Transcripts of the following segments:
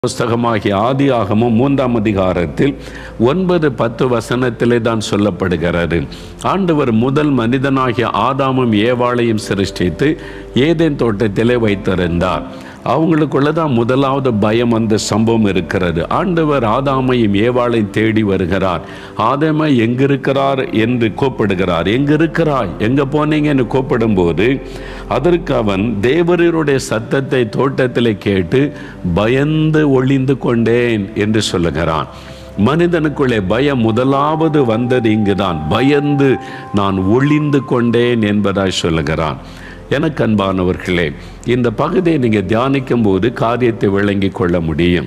புஸ்தகமாகிய ஆதியாகமும் மூன்றாம் அதிகாரத்தில் ஒன்பது பத்து வசனத்திலே தான் சொல்லப்படுகிறது ஆண்டவர் முதல் மனிதனாகிய ஆதாமும் ஏவாளையும் சிருஷ்டித்து ஏதேன் தோட்டத்திலே வைத்திருந்தார் அவங்களுக்குள்ள தான் முதலாவது பயம் அந்த சம்பவம் இருக்கிறது ஆண்டவர் ஆதாமையும் ஏவாளையும் தேடி வருகிறார் ஆதாமை எங்க இருக்கிறார் என்று கூப்பிடுகிறார் எங்க இருக்கிறாய் எங்க போனீங்கன்னு கூப்பிடும்போது அதற்கு அவன் தேவரருடைய சத்தத்தை தோட்டத்தில் கேட்டு பயந்து ஒளிந்து கொண்டேன் என்று சொல்லுகிறான் மனிதனுக்குள்ளே பயம் முதலாவது வந்தது இங்குதான் பயந்து நான் ஒளிந்து கொண்டேன் என்பதாய் சொல்லுகிறான் எனக்கு அன்பானவர்களே இந்த பகுதியை நீங்கள் தியானிக்கும் போது காரியத்தை விளங்கி கொள்ள முடியும்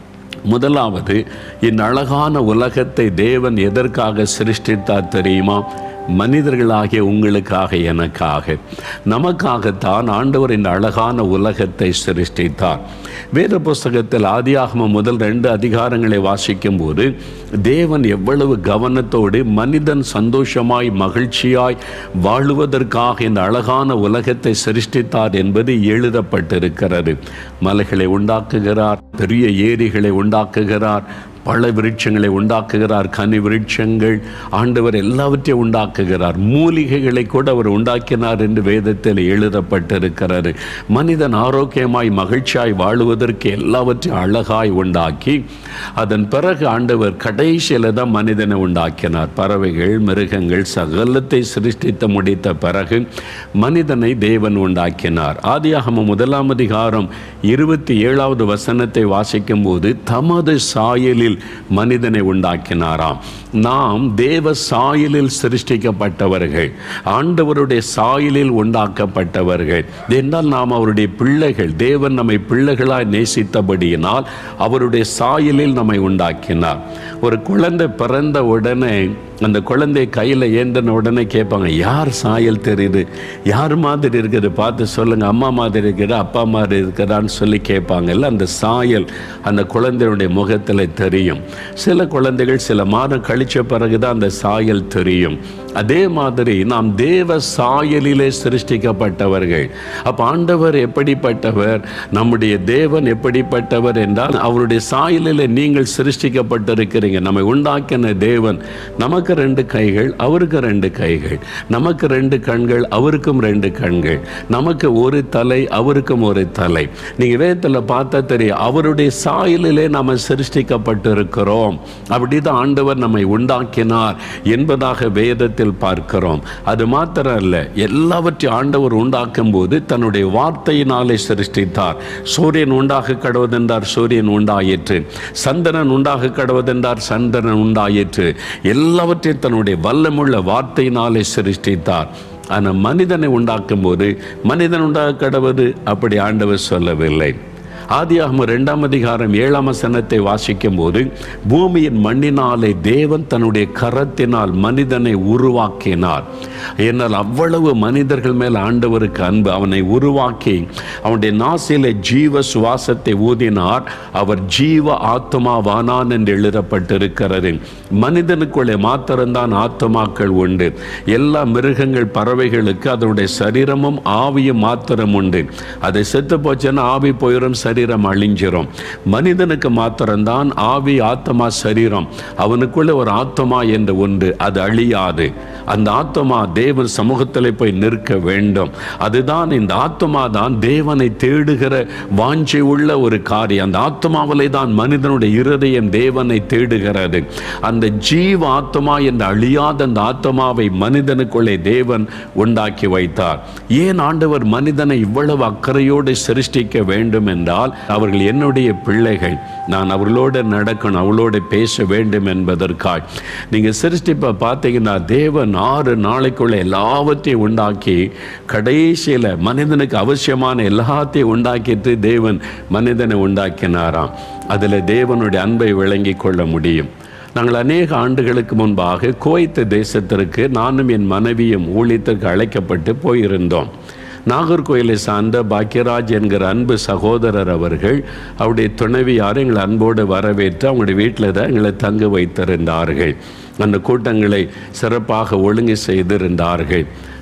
முதலாவது இந்த அழகான உலகத்தை தேவன் எதற்காக சிருஷ்டித்தார் தெரியுமா மனிதர்களாகிய உங்களுக்காக எனக்காக நமக்காகத்தான் ஆண்டவர் இந்த அழகான உலகத்தை சிருஷ்டித்தார் வேத புஸ்தகத்தில் ஆதியாகமம் முதல் ரெண்டு அதிகாரங்களை வாசிக்கும் போது தேவன் எவ்வளவு கவனத்தோடு மனிதன் சந்தோஷமாய் மகிழ்ச்சியாய் வாழுவதற்காக இந்த அழகான உலகத்தை சிருஷ்டித்தார் என்பது எழுதப்பட்டிருக்கிறது மலைகளை உண்டாக்குகிறார் பெரிய ஏரிகளை உண்டாக்குகிறார் பல விருட்சங்களை உண்டாக்குகிறார் கனி விருட்சங்கள் ஆண்டவர் எல்லாவற்றையும் உண்டாக்குகிறார் மூலிகைகளை கூட அவர் உண்டாக்கினார் என்று வேதத்தில் எழுதப்பட்டிருக்கிறது மனிதன் ஆரோக்கியமாய் மகிழ்ச்சியாய் வாழுவதற்கு எல்லாவற்றையும் அழகாய் உண்டாக்கி அதன் பிறகு ஆண்டவர் கடைசியில் தான் மனிதனை உண்டாக்கினார் பறவைகள் மிருகங்கள் சகலத்தை சிருஷ்டித்து முடித்த பிறகு மனிதனை தேவன் உண்டாக்கினார் ஆதியாகம முதலாம் அதிகாரம் இருபத்தி ஏழாவது வசனத்தை வாசிக்கும் போது தமது சாயலில் மனிதனை உண்டாக்கினாராம் நாம் தேவ சாயலில் சிருஷ்டிக்கப்பட்டவர்கள் ஆண்டவருடைய சாயலில் உண்டாக்கப்பட்டவர்கள் என்றால் நாம் அவருடைய பிள்ளைகள் தேவன் நம்மை பிள்ளைகளாய் நேசித்தபடியினால் அவருடைய சாயலில் நம்மை உண்டாக்கினார் ஒரு குழந்தை பிறந்த உடனே அந்த குழந்தை கையில் ஏந்தின உடனே கேட்பாங்க யார் சாயல் தெரியுது யார் மாதிரி இருக்குது பார்த்து சொல்லுங்க அம்மா மாதிரி இருக்குது அப்பா மாதிரி இருக்கிறான்னு சொல்லி கேட்பாங்கல்ல அந்த சாயல் அந்த குழந்தையுடைய முகத்தில் தெரியும் சில குழந்தைகள் சில மாதம் கழிச்ச பிறகுதான் அந்த சாயல் தெரியும் அதே மாதிரி நாம் தேவ சாயலிலே சிருஷ்டிக்கப்பட்டவர்கள் அப்போ ஆண்டவர் எப்படிப்பட்டவர் நம்முடைய தேவன் எப்படிப்பட்டவர் என்றால் அவருடைய சாயலிலே நீங்கள் சிருஷ்டிக்கப்பட்டிருக்கிறீங்க நம்மை உண்டாக்கின தேவன் நமக்கு ரெண்டு கைகள் அவருக்கு ரெண்டு கைகள் நமக்கு ரெண்டு கண்கள் அவருக்கும் ரெண்டு கண்கள் நமக்கு ஒரு தலை அவருக்கும் ஒரு தலை நீங்க வேதத்தில் பார்த்தா தெரியும் அவருடைய சாயலிலே நம்ம சிருஷ்டிக்கப்பட்டிருக்கிறோம் அப்படிதான் ஆண்டவர் நம்மை உண்டாக்கினார் என்பதாக வேதத்தில் பார்க்கிறோம் அது மாத்திரம் அல்ல எல்லாவற்றையும் ஆண்டவர் உண்டாக்கும் போது தன்னுடைய வார்த்தையினாலே சிருஷ்டித்தார் சூரியன் உண்டாக கடவுதென்றார் சூரியன் உண்டாயிற்று சந்திரன் உண்டாக கடவுதென்றார் சந்திரன் உண்டாயிற்று எல்லாவற்றையும் தன்னுடைய வல்லமுள்ள வார்த்தையினாலே சிருஷ்டித்தார் ஆனால் மனிதனை உண்டாக்கும் போது மனிதன் உண்டாக கடவுது அப்படி ஆண்டவர் சொல்லவில்லை ஆதியாகம ரெண்டாம் அதிகாரம் ஏழாம் வசனத்தை வாசிக்கும் போது பூமியின் மண்ணினாலே தேவன் தன்னுடைய கரத்தினால் மனிதனை உருவாக்கினார் என்னால் அவ்வளவு மனிதர்கள் மேல் ஆண்டவருக்கு அன்பு அவனை உருவாக்கி அவனுடைய நாசிலே ஜீவ சுவாசத்தை ஊதினார் அவர் ஜீவ ஆத்மாவானான் என்று எழுதப்பட்டிருக்கிறது மனிதனுக்குள்ளே மாத்திரம்தான் ஆத்மாக்கள் உண்டு எல்லா மிருகங்கள் பறவைகளுக்கு அதனுடைய சரீரமும் ஆவியும் மாத்திரம் உண்டு அதை செத்து போச்சுன்னா ஆவி போயிடும் சரி சரீரம் அழிஞ்சிரும் மனிதனுக்கு மாத்திரம்தான் ஆவி ஆத்மா சரீரம் அவனுக்குள்ள ஒரு ஆத்மா என்று ஒன்று அது அழியாது அந்த ஆத்மா தேவன் சமூகத்தில் போய் நிற்க வேண்டும் அதுதான் இந்த ஆத்மா தான் தேவனை தேடுகிற வாஞ்சை உள்ள ஒரு காரியம் அந்த ஆத்மாவிலே தான் மனிதனுடைய இருதயம் தேவனை தேடுகிறது அந்த ஜீவ ஆத்மா என்று அழியாத அந்த ஆத்மாவை மனிதனுக்குள்ளே தேவன் உண்டாக்கி வைத்தார் ஏன் ஆண்டவர் மனிதனை இவ்வளவு அக்கறையோடு சிருஷ்டிக்க வேண்டும் என்றால் அவர்கள் என்னுடைய பிள்ளைகள் நான் அவர்களோடு நடக்கணும் அவளோடு பேச வேண்டும் என்பதற்காய் நீங்கள் சிருஷ்டிப்பை பார்த்தீங்கன்னா தேவன் ஆறு நாளைக்குள்ள எல்லாவற்றையும் உண்டாக்கி கடைசியில் மனிதனுக்கு அவசியமான எல்லாத்தையும் உண்டாக்கிட்டு தேவன் மனிதனை உண்டாக்கினாராம் அதில் தேவனுடைய அன்பை விளங்கி கொள்ள முடியும் நாங்கள் அநேக ஆண்டுகளுக்கு முன்பாக குவைத்து தேசத்திற்கு நானும் என் மனைவியும் ஊழியத்திற்கு அழைக்கப்பட்டு போயிருந்தோம் நாகர்கோயிலை சார்ந்த பாக்கியராஜ் என்கிற அன்பு சகோதரர் அவர்கள் அவருடைய துணைவியார் எங்களை அன்போடு வரவேற்று அவங்களுடைய வீட்டில் தான் எங்களை தங்க வைத்திருந்தார்கள் அந்த கூட்டங்களை சிறப்பாக ஒழுங்கு செய்திருந்தார்கள்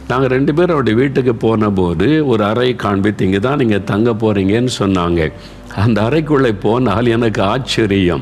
நாங்கள் ரெண்டு பேரும் அவருடைய வீட்டுக்கு போன போது ஒரு அறை காண்பித்து இங்கே தான் நீங்கள் தங்க போகிறீங்கன்னு சொன்னாங்க அந்த அறைக்குள்ளே போனால் எனக்கு ஆச்சரியம்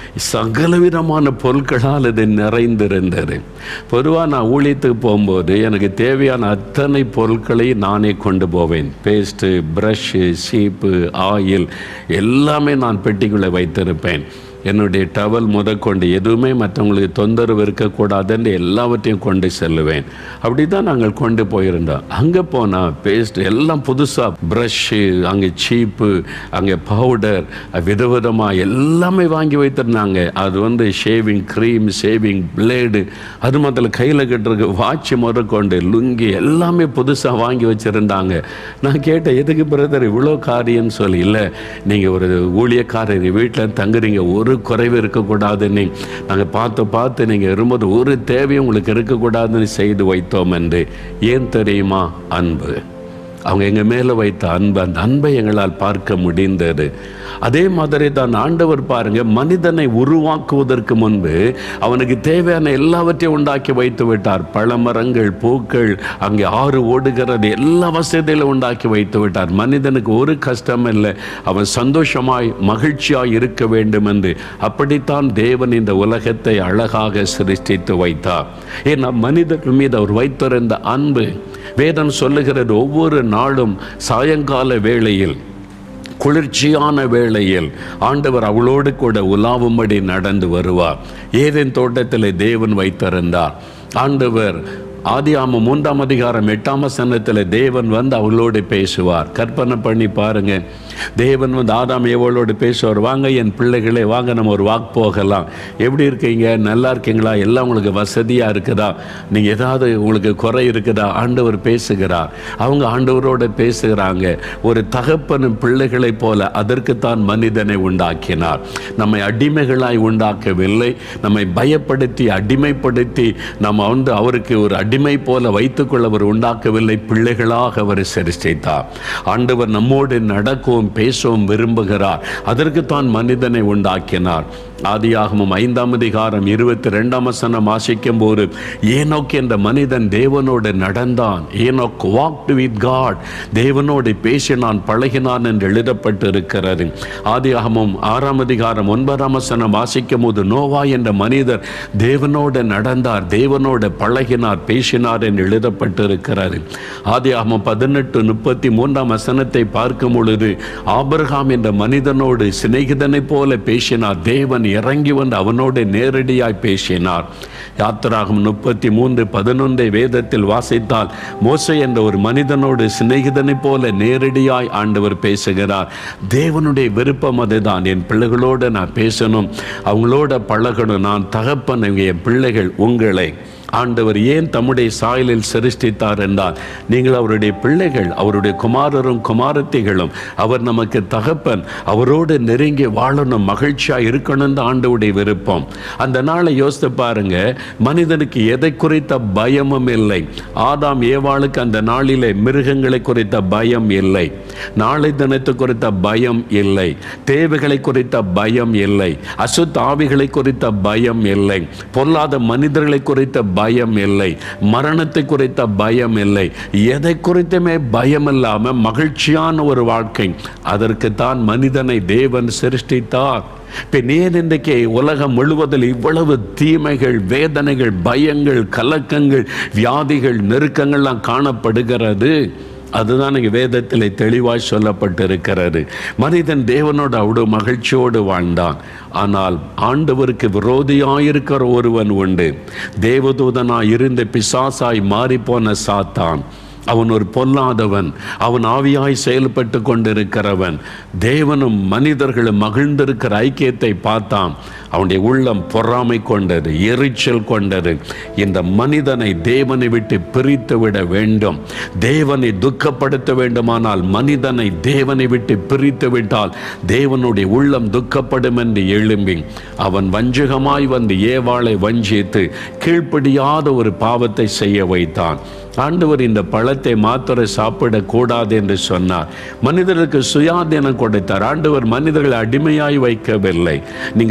சகலவிதமான பொருட்களால் அது நிறைந்திருந்தது பொதுவாக நான் ஊழியத்துக்கு போகும்போது எனக்கு தேவையான அத்தனை பொருட்களையும் நானே கொண்டு போவேன் பேஸ்ட்டு ப்ரஷ்ஷு சீப்பு ஆயில் எல்லாமே நான் பெட்டிக்குள்ளே வைத்திருப்பேன் என்னுடைய டவல் முதற்கொண்டு எதுவுமே மற்றவங்களுக்கு தொந்தரவு இருக்கக்கூடாதுன்னு எல்லாவற்றையும் கொண்டு செல்லுவேன் அப்படி தான் நாங்கள் கொண்டு போயிருந்தோம் அங்கே போனால் பேஸ்ட் எல்லாம் புதுசாக ப்ரஷ்ஷு அங்கே சீப்பு அங்கே பவுடர் விதவிதமாக எல்லாமே வாங்கி வைத்திருந்தாங்க அது வந்து ஷேவிங் க்ரீம் ஷேவிங் பிளேடு அது மாத்திரம் கையில் கட்டுறதுக்கு வாட்ச் முதற்கொண்டு லுங்கி எல்லாமே புதுசாக வாங்கி வச்சுருந்தாங்க நான் கேட்டேன் எதுக்கு பிரதர் இவ்வளோ காரியம்னு சொல்லி இல்லை நீங்கள் ஒரு ஊழியக்காரர் வீட்டில் தங்குறீங்க ஒரு குறைவு இருக்கக்கூடாதுன்னு நாங்கள் பார்த்து பார்த்து நீங்கள் வரும்போது ஒரு தேவையும் உங்களுக்கு இருக்கக்கூடாதுன்னு செய்து வைத்தோம் என்று ஏன் தெரியுமா அன்பு அவங்க எங்கள் மேலே வைத்த அன்பு அந்த அன்பை எங்களால் பார்க்க முடிந்தது அதே மாதிரி தான் ஆண்டவர் பாருங்க மனிதனை உருவாக்குவதற்கு முன்பு அவனுக்கு தேவையான எல்லாவற்றையும் உண்டாக்கி வைத்து விட்டார் பழமரங்கள் பூக்கள் அங்கே ஆறு ஓடுகிறது எல்லா வசதியிலும் உண்டாக்கி வைத்து விட்டார் மனிதனுக்கு ஒரு கஷ்டம் இல்லை அவன் சந்தோஷமாய் மகிழ்ச்சியாய் இருக்க வேண்டும் என்று அப்படித்தான் தேவன் இந்த உலகத்தை அழகாக சிருஷ்டித்து வைத்தார் ஏன்னா மனிதர்கள் மீது அவர் வைத்திருந்த அன்பு வேதம் சொல்லுகிறது ஒவ்வொரு நாளும் சாயங்கால வேளையில் குளிர்ச்சியான வேளையில் ஆண்டவர் அவளோடு கூட உலாவும்படி நடந்து வருவார் ஏதேன் தோட்டத்தில் தேவன் வைத்திருந்தார் ஆண்டவர் ஆதியாம மூன்றாம் அதிகாரம் எட்டாம் வசனத்தில் தேவன் வந்து அவளோடு பேசுவார் கற்பனை பண்ணி பாருங்க தேவன் வந்து ஆதாம் ஏவளோடு பேசுவார் வாங்க என் பிள்ளைகளே வாங்க நம்ம ஒரு வாக் போகலாம் எப்படி இருக்கீங்க நல்லா இருக்கீங்களா எல்லாம் உங்களுக்கு வசதியாக இருக்குதா நீங்கள் ஏதாவது உங்களுக்கு குறை இருக்குதா ஆண்டவர் பேசுகிறார் அவங்க ஆண்டவரோடு பேசுகிறாங்க ஒரு தகப்பனும் பிள்ளைகளைப் போல அதற்குத்தான் மனிதனை உண்டாக்கினார் நம்மை அடிமைகளாய் உண்டாக்கவில்லை நம்மை பயப்படுத்தி அடிமைப்படுத்தி நம்ம வந்து அவருக்கு ஒரு அடிமை போல வைத்துக்கொள்ள அவர் உண்டாக்கவில்லை பிள்ளைகளாக அவர் சிருஷ்டித்தார் ஆண்டவர் நம்மோடு நடக்கவும் பேசவும் விரும்புகிறார் அதற்குத்தான் மனிதனை உண்டாக்கினார் ஆதியாகமும் ஐந்தாம் அதிகாரம் இருபத்தி ரெண்டாம் வசனம் வாசிக்கும் போது ஏனோக் என்ற மனிதன் தேவனோடு நடந்தான் ஏனோக் வாக்டு வித் காட் தேவனோடு பேசினான் பழகினான் என்று எழுதப்பட்டிருக்கிறது ஆதியாகமும் ஆறாம் அதிகாரம் ஒன்பதாம் வசனம் வாசிக்கும் போது நோவா என்ற மனிதர் தேவனோடு நடந்தார் தேவனோடு பழகினார் பேசினார் என்று எழுதப்பட்டிருக்கிறது ஆதியாகமம் பதினெட்டு முப்பத்தி மூன்றாம் வசனத்தை பார்க்கும் பொழுது ஆபிரகாம் என்ற மனிதனோடு சிநேகிதனைப் போல பேசினார் தேவன் இறங்கி வந்து அவனோடு நேரடியாய் பேசினார் யாத்திராகும் முப்பத்தி மூன்று பதினொன்றை வேதத்தில் வாசித்தால் மோசை என்ற ஒரு மனிதனோடு சிநேகிதனைப் போல நேரடியாய் ஆண்டவர் பேசுகிறார் தேவனுடைய விருப்பம் அதுதான் என் பிள்ளைகளோடு நான் பேசணும் அவங்களோட பழகணும் நான் தகப்பன் என் பிள்ளைகள் உங்களை ஆண்டவர் ஏன் தம்முடைய சாயலில் சிருஷ்டித்தார் என்றால் நீங்கள் அவருடைய பிள்ளைகள் அவருடைய குமாரரும் குமாரத்திகளும் அவர் நமக்கு தகப்பன் அவரோடு நெருங்கி வாழணும் மகிழ்ச்சியாக இருக்கணும் தான் ஆண்டவுடைய விருப்பம் அந்த நாளை யோசித்து பாருங்க மனிதனுக்கு எதை குறித்த பயமும் இல்லை ஆதாம் ஏவாளுக்கு அந்த நாளிலே மிருகங்களை குறித்த பயம் இல்லை நாளை தினத்தை குறித்த பயம் இல்லை தேவைகளை குறித்த பயம் இல்லை அசுத்த ஆவிகளை குறித்த பயம் இல்லை பொல்லாத மனிதர்களை குறித்த பயம் இல்லை மரணத்தை குறித்த பயம் இல்லை எதை குறித்துமே பயம் இல்லாம மகிழ்ச்சியான ஒரு வாழ்க்கை அதற்குத்தான் மனிதனை தேவன் சிருஷ்டித்தார் பின் ஏன் இன்றைக்கு உலகம் முழுவதில் இவ்வளவு தீமைகள் வேதனைகள் பயங்கள் கலக்கங்கள் வியாதிகள் நெருக்கங்கள்லாம் காணப்படுகிறது அதுதான் இங்கே வேதத்தில் தெளிவாய் சொல்லப்பட்டிருக்கிறது மனிதன் தேவனோட அவ்வளோ மகிழ்ச்சியோடு வாழ்ந்தான் ஆனால் ஆண்டவருக்கு விரோதியாயிருக்கிற ஒருவன் உண்டு தேவதூதனாய் இருந்த பிசாசாய் மாறிப்போன சாத்தான் அவன் ஒரு பொல்லாதவன் அவன் ஆவியாய் செயல்பட்டு கொண்டிருக்கிறவன் தேவனும் மனிதர்களும் மகிழ்ந்திருக்கிற ஐக்கியத்தை பார்த்தான் அவனுடைய உள்ளம் பொறாமை கொண்டது எரிச்சல் கொண்டது இந்த மனிதனை தேவனை விட்டு பிரித்து விட வேண்டும் தேவனை துக்கப்படுத்த வேண்டுமானால் மனிதனை தேவனை விட்டு பிரித்து விட்டால் தேவனுடைய உள்ளம் துக்கப்படும் என்று எழும்பி அவன் வஞ்சகமாய் வந்து ஏவாளை வஞ்சித்து கீழ்ப்படியாத ஒரு பாவத்தை செய்ய வைத்தான் ஆண்டவர் இந்த பழத்தை மாத்திர சாப்பிடக்கூடாது என்று சொன்னார் மனிதர்களுக்கு சுயாதீனம் கொடுத்தார் ஆண்டவர் மனிதர்களை அடிமையாய் வைக்கவில்லை நீங்க சுதந்திர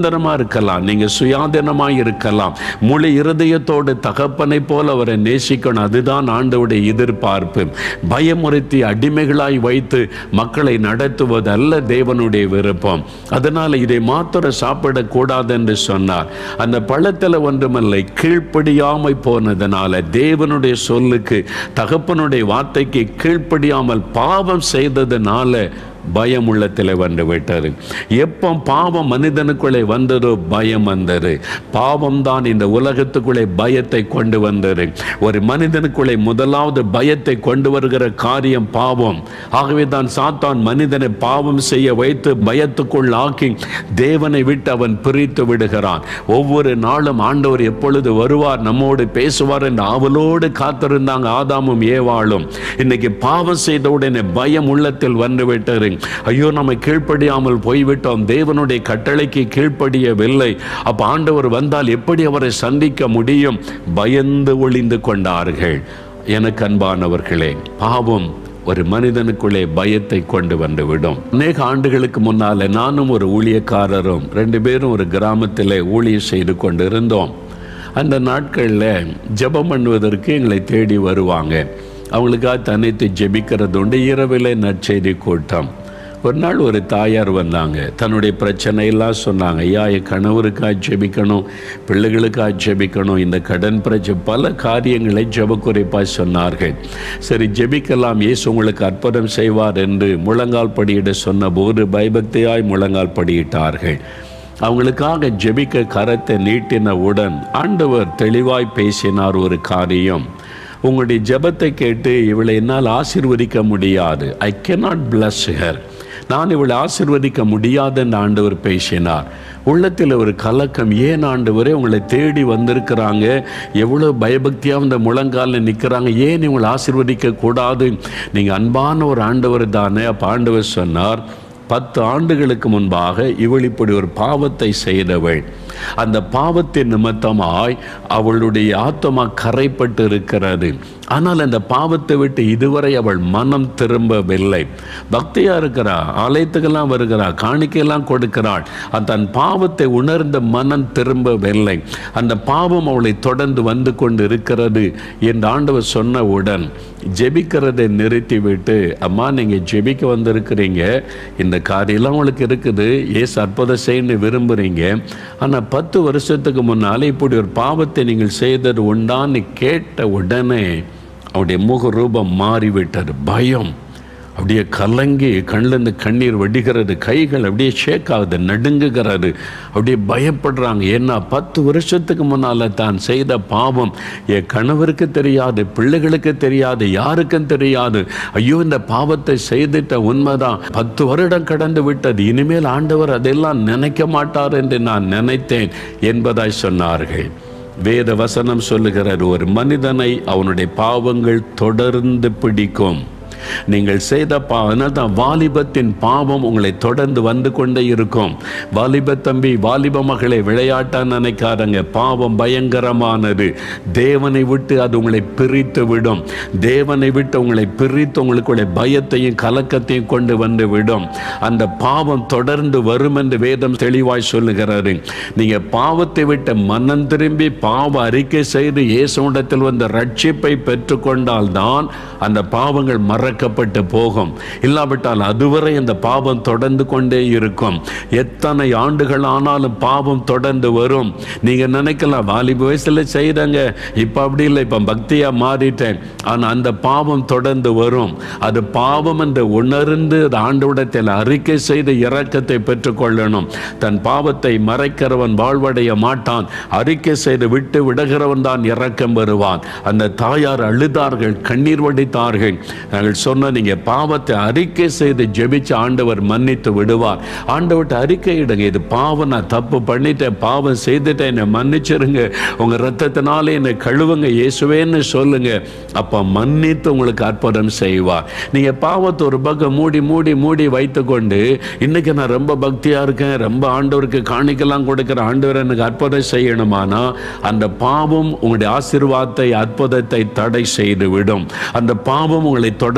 சுதந்திரமா இருக்கலாம் நீங்க சுயாதீனமா இருக்கலாம் முழு இருதயத்தோடு தகப்பனை போல அவரை நேசிக்கணும் அதுதான் ஆண்டவுடைய எதிர்பார்ப்பு பயமுறுத்தி அடிமைகளாய் வைத்து மக்களை நடத்துவது அல்ல தேவனுடைய விருப்பம் அதனால இதை மாத்திர சாப்பிடக்கூடாது என்று சொன்னார் அந்த பழத்தில் ஒன்றுமில்லை கீழ்ப்படியாமை போனதுனால தேவனுடைய சொல்லுக்கு தகப்பனுடைய வார்த்தைக்கு கீழ்ப்படியாமல் பாவம் செய்ததுனால பயம் உள்ளத்தில் வந்து விட்டது எப்போ பாவம் மனிதனுக்குள்ளே வந்ததோ பயம் வந்தது பாவம் தான் இந்த உலகத்துக்குள்ளே பயத்தை கொண்டு வந்தது ஒரு மனிதனுக்குள்ளே முதலாவது பயத்தை கொண்டு வருகிற காரியம் பாவம் ஆகவே தான் சாத்தான் மனிதனை பாவம் செய்ய வைத்து பயத்துக்குள் ஆக்கி தேவனை விட்டு அவன் பிரித்து விடுகிறான் ஒவ்வொரு நாளும் ஆண்டவர் எப்பொழுது வருவார் நம்மோடு பேசுவார் என்று ஆவலோடு காத்திருந்தாங்க ஆதாமும் ஏவாளும் இன்னைக்கு பாவம் செய்த உடனே பயம் உள்ளத்தில் வந்து விட்டது ஐயோ நம்ம கீழ்ப்படியாமல் போய்விட்டோம் தேவனுடைய கட்டளைக்கு கீழ்ப்படியவில்லை அப்ப ஆண்டவர் வந்தால் எப்படி அவரை சந்திக்க முடியும் பயந்து ஒளிந்து கொண்டார்கள் எனக்கு அன்பானவர்களே பாவம் ஒரு மனிதனுக்குள்ளே பயத்தை கொண்டு வந்து விடும் அநேக ஆண்டுகளுக்கு முன்னால நானும் ஒரு ஊழியக்காரரும் ரெண்டு பேரும் ஒரு கிராமத்தில் ஊழியம் செய்து கொண்டு இருந்தோம் அந்த நாட்களில் ஜெபம் பண்ணுவதற்கு எங்களை தேடி வருவாங்க அவங்களுக்காக தனித்து ஜெபிக்கிறது உண்டு இரவிலே நற்செய்தி கூட்டம் ஒரு நாள் ஒரு தாயார் வந்தாங்க தன்னுடைய பிரச்சனையெல்லாம் சொன்னாங்க ஐயா என் கணவருக்காக ஜெபிக்கணும் பிள்ளைகளுக்காக ஜெபிக்கணும் இந்த கடன் பிரச்சனை பல காரியங்களை ஜெபக்குறைப்பாக சொன்னார்கள் சரி ஜெபிக்கலாம் இயேசு உங்களுக்கு அற்புதம் செய்வார் என்று முழங்கால் படியிட சொன்னபோது பயபக்தியாய் முழங்கால் படியிட்டார்கள் அவங்களுக்காக ஜெபிக்க கரத்தை நீட்டினவுடன் ஆண்டவர் தெளிவாய் பேசினார் ஒரு காரியம் உங்களுடைய ஜெபத்தை கேட்டு இவளை என்னால் ஆசீர்வதிக்க முடியாது ஐ cannot bless her நான் இவளை ஆசீர்வதிக்க முடியாதுன்னு ஆண்டவர் பேசினார் உள்ளத்தில் ஒரு கலக்கம் ஏன் ஆண்டவரே உங்களை தேடி வந்திருக்கிறாங்க எவ்வளோ பயபக்தியாக இந்த முழங்காலில் நிற்கிறாங்க ஏன் இவங்களை ஆசீர்வதிக்க கூடாது நீங்கள் அன்பான ஒரு ஆண்டவர் தானே அப்போ ஆண்டவர் சொன்னார் பத்து ஆண்டுகளுக்கு முன்பாக இவள் இப்படி ஒரு பாவத்தை செய்தவள் அந்த பாவத்தின் நிமித்தமாய் அவளுடைய ஆத்மா கரைப்பட்டு இருக்கிறது ஆனால் அந்த பாவத்தை விட்டு இதுவரை அவள் மனம் திரும்பவில்லை பக்தியா இருக்கிறா ஆலயத்துக்கெல்லாம் வருகிறா காணிக்கையெல்லாம் கொடுக்கிறாள் அந்த தன் பாவத்தை உணர்ந்த மனம் திரும்பவில்லை அந்த பாவம் அவளை தொடர்ந்து வந்து கொண்டு இருக்கிறது என்று ஆண்டவர் சொன்னவுடன் ஜெபிக்கிறதை நிறுத்திவிட்டு அம்மா நீங்கள் ஜெபிக்க வந்திருக்கிறீங்க இந்த காரியெல்லாம் உங்களுக்கு இருக்குது ஏசு அற்புதம் செய்யணும்னு விரும்புகிறீங்க ஆனால் பத்து வருஷத்துக்கு முன்னால் இப்படி ஒரு பாவத்தை நீங்கள் செய்தது உண்டான்னு கேட்ட உடனே அவருடைய முக ரூபம் மாறிவிட்டது பயம் அப்படியே கலங்கி கண்ணிலேருந்து கண்ணீர் வடிகிறது கைகள் அப்படியே ஷேக் ஆகுது நடுங்குகிறது அப்படியே பயப்படுறாங்க ஏன்னா பத்து வருஷத்துக்கு முன்னால் தான் செய்த பாவம் என் கணவருக்கு தெரியாது பிள்ளைகளுக்கு தெரியாது யாருக்கும் தெரியாது ஐயோ இந்த பாவத்தை செய்துட்ட உண்மைதான் பத்து வருடம் கடந்து விட்டது இனிமேல் ஆண்டவர் அதெல்லாம் நினைக்க மாட்டார் என்று நான் நினைத்தேன் என்பதாய் சொன்னார்கள் வேத வசனம் சொல்லுகிறார் ஒரு மனிதனை அவனுடைய பாவங்கள் தொடர்ந்து பிடிக்கும் நீங்கள் செய்த பாவம் தான் வாலிபத்தின் பாவம் உங்களை தொடர்ந்து வந்து கொண்டே இருக்கும் வாலிப தம்பி வாலிப மகளை விளையாட்டா நினைக்காதங்க பாவம் பயங்கரமானது தேவனை விட்டு அது உங்களை பிரித்து விடும் தேவனை விட்டு உங்களை பிரித்து உங்களுக்குள்ள பயத்தையும் கலக்கத்தையும் கொண்டு வந்து விடும் அந்த பாவம் தொடர்ந்து வரும் என்று வேதம் தெளிவாய் சொல்லுகிறாரு நீங்க பாவத்தை விட்டு மனம் திரும்பி பாவ அறிக்கை செய்து இயேசுடத்தில் வந்த ரட்சிப்பை பெற்றுக்கொண்டால் தான் அந்த பாவங்கள் மறக்கப்பட்டு போகும் இல்லாவிட்டால் அதுவரை அந்த பாவம் தொடர்ந்து கொண்டே இருக்கும் எத்தனை ஆண்டுகள் ஆனாலும் பாவம் தொடர்ந்து வரும் நீங்க நினைக்கலாம் வாலிப வயசுல செய்தாங்க இப்ப அப்படி இல்லை இப்ப பக்தியா மாறிட்டேன் ஆனா அந்த பாவம் தொடர்ந்து வரும் அது பாவம் என்று உணர்ந்து அது ஆண்டவிடத்தில் அறிக்கை செய்து இரக்கத்தை பெற்றுக்கொள்ளணும் தன் பாவத்தை மறைக்கிறவன் வாழ்வடைய மாட்டான் அறிக்கை செய்து விட்டு விடுகிறவன் தான் இரக்கம் வருவான் அந்த தாயார் அழுதார்கள் கண்ணீர் வடித்தார்கள் நாங்கள் சொன்ன நீங்க பாவத்தை அறிக்கை செய்து ஜெபிச்சு ஆண்டவர் மன்னித்து விடுவார் ஆண்டவர்கிட்ட அறிக்கையிடுங்க இது பாவம் நான் தப்பு பண்ணிட்டேன் பாவம் செய்துட்டேன் என்னை மன்னிச்சிருங்க உங்க ரத்தத்தினால என்னை கழுவுங்க இயேசுவேன்னு சொல்லுங்க அப்ப மன்னித்து உங்களுக்கு அற்புதம் செய்வார் நீங்க பாவத்தை ஒரு பக்கம் மூடி மூடி மூடி வைத்துக்கொண்டு இன்னைக்கு நான் ரொம்ப பக்தியா இருக்கேன் ரொம்ப ஆண்டவருக்கு காணிக்கலாம் கொடுக்கிற ஆண்டவர் எனக்கு அற்புதம் செய்யணுமானா அந்த பாவம் உங்களுடைய ஆசீர்வாதத்தை அற்புதத்தை தடை செய்து விடும் அந்த பாவம் உங்களை தொடர்ந்து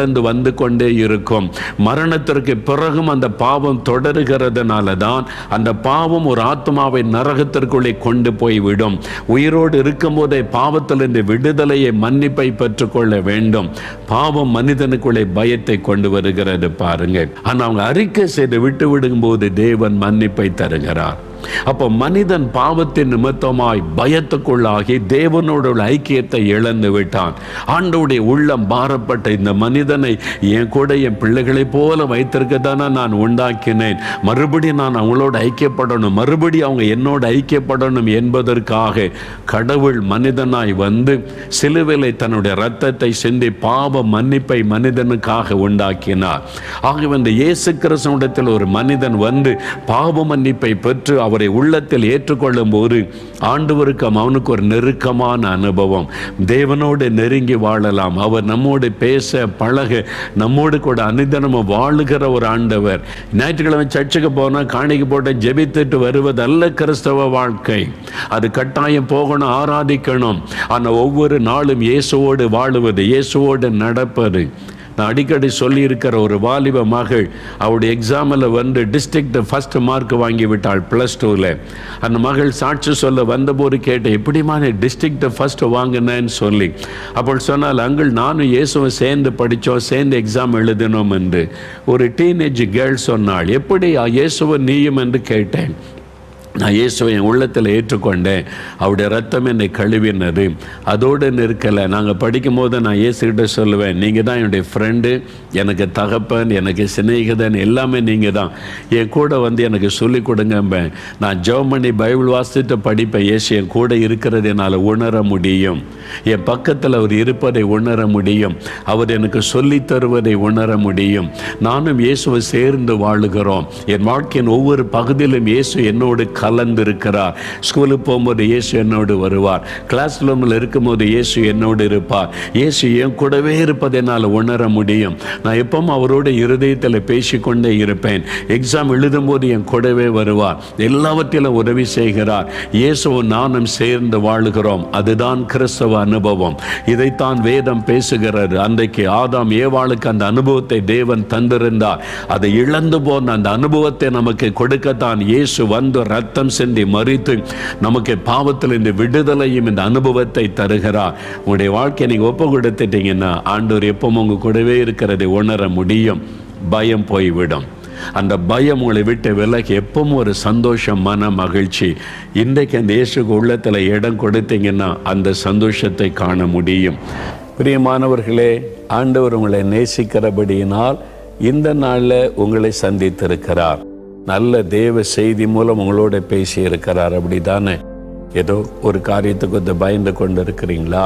தொடர்ந்து வந்து கொண்டே இருக்கும் மரணத்திற்கு பிறகும் அந்த பாவம் தொடருகிறதுனால தான் அந்த பாவம் ஒரு ஆத்மாவை நரகத்திற்குள்ளே கொண்டு போய்விடும் உயிரோடு இருக்கும்போதே பாவத்திலிருந்து விடுதலையை மன்னிப்பை பெற்றுக்கொள்ள வேண்டும் பாவம் மனிதனுக்குள்ளே பயத்தை கொண்டு வருகிறது பாருங்க ஆனா அவங்க அறிக்கை செய்து விட்டு விடும்போது தேவன் மன்னிப்பை தருகிறார் அப்போ மனிதன் பாவத்தின் நிமித்தமாய் பயத்துக்குள்ளாகி தேவனோட உள்ள ஐக்கியத்தை இழந்து விட்டான் ஆண்டவுடைய உள்ளம் பாரப்பட்ட இந்த மனிதனை என் கூட என் பிள்ளைகளைப் போல வைத்திருக்க தானே நான் உண்டாக்கினேன் மறுபடியும் நான் அவங்களோட ஐக்கியப்படணும் மறுபடியும் அவங்க என்னோட ஐக்கியப்படணும் என்பதற்காக கடவுள் மனிதனாய் வந்து சிலுவிலை தன்னுடைய ரத்தத்தை சிந்தி பாவ மன்னிப்பை மனிதனுக்காக உண்டாக்கினார் ஆகவே இந்த இயேசு கிறிஸ்துவிடத்தில் ஒரு மனிதன் வந்து பாவ மன்னிப்பை பெற்று அவரை உள்ளத்தில் ஏற்றுக்கொள்ளும் போது ஆண்டவருக்கு அவனுக்கு ஒரு நெருக்கமான அனுபவம் தேவனோடு நெருங்கி வாழலாம் அவர் நம்மோடு பேச பழக நம்மோடு கூட அனுதினமும் வாழுகிற ஒரு ஆண்டவர் ஞாயிற்றுக்கிழமை சர்ச்சுக்கு போனால் காணிக்கு போட்டு ஜெபித்துட்டு வருவதல்ல கிறிஸ்தவ வாழ்க்கை அது கட்டாயம் போகணும் ஆராதிக்கணும் ஆனால் ஒவ்வொரு நாளும் இயேசுவோடு வாழுவது இயேசுவோடு நடப்பது நான் அடிக்கடி சொல்லியிருக்கிற ஒரு வாலிப மகள் அவருடைய எக்ஸாமில் வந்து டிஸ்ட்ரிக்ட் ஃபர்ஸ்ட் மார்க் வாங்கி விட்டாள் ப்ளஸ் டூவில் அந்த மகள் சாட்சி சொல்ல வந்தபோது கேட்டேன் எப்படிமா நீ டிஸ்ட்ரிக்ட் ஃபர்ஸ்ட் வாங்கினேன்னு சொல்லி அப்போ சொன்னால் அங்கிள் நானும் இயேசுவை சேர்ந்து படித்தோம் சேர்ந்து எக்ஸாம் எழுதினோம் என்று ஒரு டீனேஜ் கேர்ள் சொன்னாள் எப்படி இயேசுவை நீயும் என்று கேட்டேன் நான் இயேசுவை என் உள்ளத்தில் ஏற்றுக்கொண்டேன் அவருடைய ரத்தம் என்னை கழுவினது அதோடு நிற்கலை நாங்கள் படிக்கும்போது நான் இயேசுகிட்ட சொல்லுவேன் நீங்கள் தான் என்னுடைய ஃப்ரெண்டு எனக்கு தகப்பன் எனக்கு சிநேகிதன் எல்லாமே நீங்கள் தான் என் கூட வந்து எனக்கு சொல்லிக் கொடுங்கம்பேன் நான் ஜெர்மனி பைபிள் வாசித்து படிப்பேன் இயேசு என் கூட இருக்கிறது என்னால் உணர முடியும் என் பக்கத்தில் அவர் இருப்பதை உணர முடியும் அவர் எனக்கு சொல்லித் தருவதை உணர முடியும் நானும் இயேசுவை சேர்ந்து வாழுகிறோம் என் வாழ்க்கையின் ஒவ்வொரு பகுதியிலும் இயேசு என்னோடு கலந்திருக்கிறார் ஸ்கூலுக்கு போகும்போது இயேசு என்னோடு வருவார் கிளாஸ் ரூமில் இருக்கும்போது இயேசு என்னோடு இருப்பார் இயேசு என் கூடவே இருப்பதை என்னால் உணர முடியும் நான் எப்பவும் அவரோட இருதயத்தில் பேசிக்கொண்டே இருப்பேன் எக்ஸாம் எழுதும்போது என் கூடவே வருவார் எல்லாவற்றிலும் உதவி செய்கிறார் இயேசுவும் நானும் சேர்ந்து வாழுகிறோம் அதுதான் கிறிஸ்தவ அனுபவம் இதைத்தான் வேதம் பேசுகிறது அன்றைக்கு ஆதாம் ஏவாளுக்கு அந்த அனுபவத்தை தேவன் தந்திருந்தார் அதை இழந்து போன அந்த அனுபவத்தை நமக்கு கொடுக்கத்தான் இயேசு வந்து ரத்தம் சிந்தி மறித்து நமக்கு பாவத்தில் இந்த விடுதலையும் இந்த அனுபவத்தை தருகிறார் உங்களுடைய வாழ்க்கையை நீங்கள் ஒப்பு கொடுத்துட்டீங்கன்னா ஆண்டவர் எப்பவும் உங்க கூடவே இருக்கிறதை உணர முடியும் பயம் போய்விடும் அந்த பயம் உங்களை விட்டு விலகி எப்பவும் ஒரு சந்தோஷம் மன மகிழ்ச்சி இன்றைக்கு அந்த இயேசுக்கு உள்ளத்தில் இடம் கொடுத்தீங்கன்னா அந்த சந்தோஷத்தை காண முடியும் பிரியமானவர்களே ஆண்டவர் உங்களை நேசிக்கிறபடியினால் இந்த நாளில் உங்களை சந்தித்திருக்கிறார் நல்ல தேவ செய்தி மூலம் உங்களோட பேசி இருக்கிறார் அப்படி தானே ஏதோ ஒரு காரியத்துக்கு வந்து பயந்து கொண்டு இருக்கிறீங்களா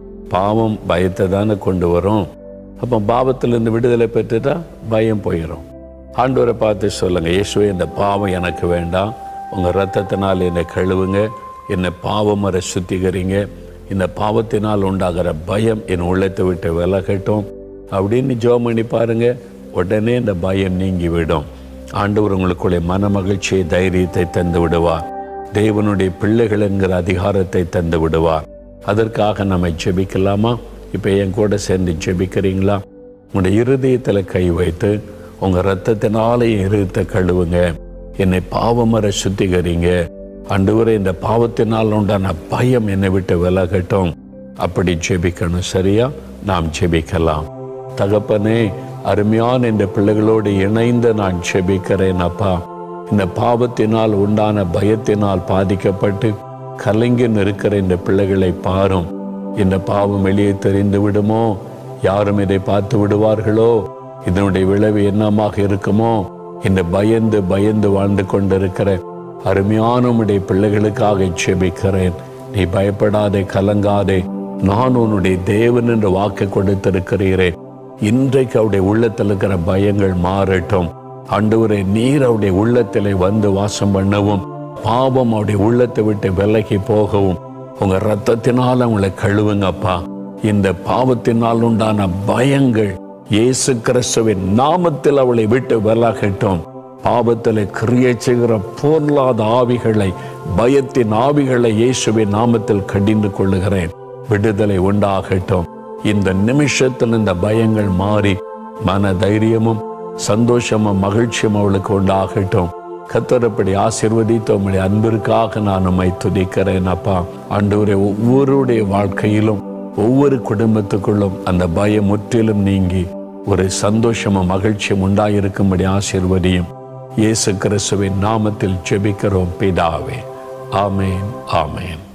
பாவம் பயத்தை தானே கொண்டு வரும் அப்போ பாவத்திலிருந்து விடுதலை பெற்றுட்டா பயம் போயிடும் ஆண்டவரை பார்த்து சொல்லுங்க இயேசுவே இந்த பாவம் எனக்கு வேண்டாம் உங்கள் ரத்தத்தினால் என்னை கழுவுங்க என்னை பாவம் வர சுத்திகரிங்க இந்த பாவத்தினால் உண்டாகிற பயம் என் உள்ளத்தை விட்டு விலகட்டும் அப்படின்னு ஜோம் பண்ணி பாருங்க உடனே இந்த பயம் நீங்கி விடும் ஆண்டவர் உங்களுக்குள்ளே மன மகிழ்ச்சியை தைரியத்தை தந்து விடுவார் தேவனுடைய பிள்ளைகள் என்கிற அதிகாரத்தை தந்து விடுவார் அதற்காக நம்ம ஜெபிக்கலாமா இப்போ என் கூட சேர்ந்து ஜெபிக்கிறீங்களா உங்களுடைய இருதயத்தில் கை வைத்து உங்கள் ரத்தத்தினாலே இருத்த கழுவுங்க என்னை பாவமர சுத்திகரிங்க அண்டுவரை இந்த பாவத்தினால் உண்டான பயம் என்னை விட்டு விலகட்டும் அப்படி ஜெபிக்கணும் சரியா நாம் ஜெபிக்கலாம் தகப்பனே அருமையான இந்த பிள்ளைகளோடு இணைந்து நான் ஜெபிக்கிறேன் அப்பா இந்த பாவத்தினால் உண்டான பயத்தினால் பாதிக்கப்பட்டு கலங்கி இருக்கிற இந்த பிள்ளைகளை பாரும் இந்த பாவம் வெளியே தெரிந்து விடுமோ யாரும் இதை பார்த்து விடுவார்களோ இதனுடைய விளைவு என்னமாக இருக்குமோ இந்த பயந்து பயந்து வாழ்ந்து கொண்டிருக்கிற அருமையான உடைய பிள்ளைகளுக்காக செபிக்கிறேன் நீ பயப்படாதே கலங்காதே நான் உன்னுடைய தேவன் என்ற வாக்கு கொடுத்திருக்கிறீரே இன்றைக்கு அவருடைய உள்ளத்தில் இருக்கிற பயங்கள் மாறட்டும் ஆண்டவரே நீர் அவருடைய உள்ளத்திலே வந்து வாசம் பண்ணவும் பாவம் அவருடைய உள்ளத்தை விட்டு விலகி போகவும் உங்க ரத்தத்தினால் அவங்களை கழுவுங்கப்பா இந்த பாவத்தினால் உண்டான பயங்கள் இயேசு கிறிஸ்துவின் நாமத்தில் அவளை விட்டு விலகட்டும் பாவத்தில் கிரியை செய்கிற பொருளாத ஆவிகளை பயத்தின் ஆவிகளை இயேசுவின் நாமத்தில் கடிந்து கொள்ளுகிறேன் விடுதலை உண்டாகட்டும் இந்த நிமிஷத்தில் இந்த பயங்கள் மாறி மன தைரியமும் சந்தோஷமும் மகிழ்ச்சியும் அவளுக்கு உண்டாகட்டும் கத்தரப்படி ஆசிர்வதித்து உம்முடைய அன்பிற்காக நான் உம்மை துதிக்கிறேன் அப்பா ஆண்டவரே ஒவ்வொருடைய வாழ்க்கையிலும் ஒவ்வொரு குடும்பத்துக்குள்ளும் அந்த பயம் முற்றிலும் நீங்கி ஒரு சந்தோஷமும் மகிழ்ச்சியும் உண்டாயிருக்கும்படி ஆசிர்வதியும் இயேசு கிறிஸ்துவின் நாமத்தில் ஜெபிக்கிறோம் பிதாவே ஆமேன் ஆமேன்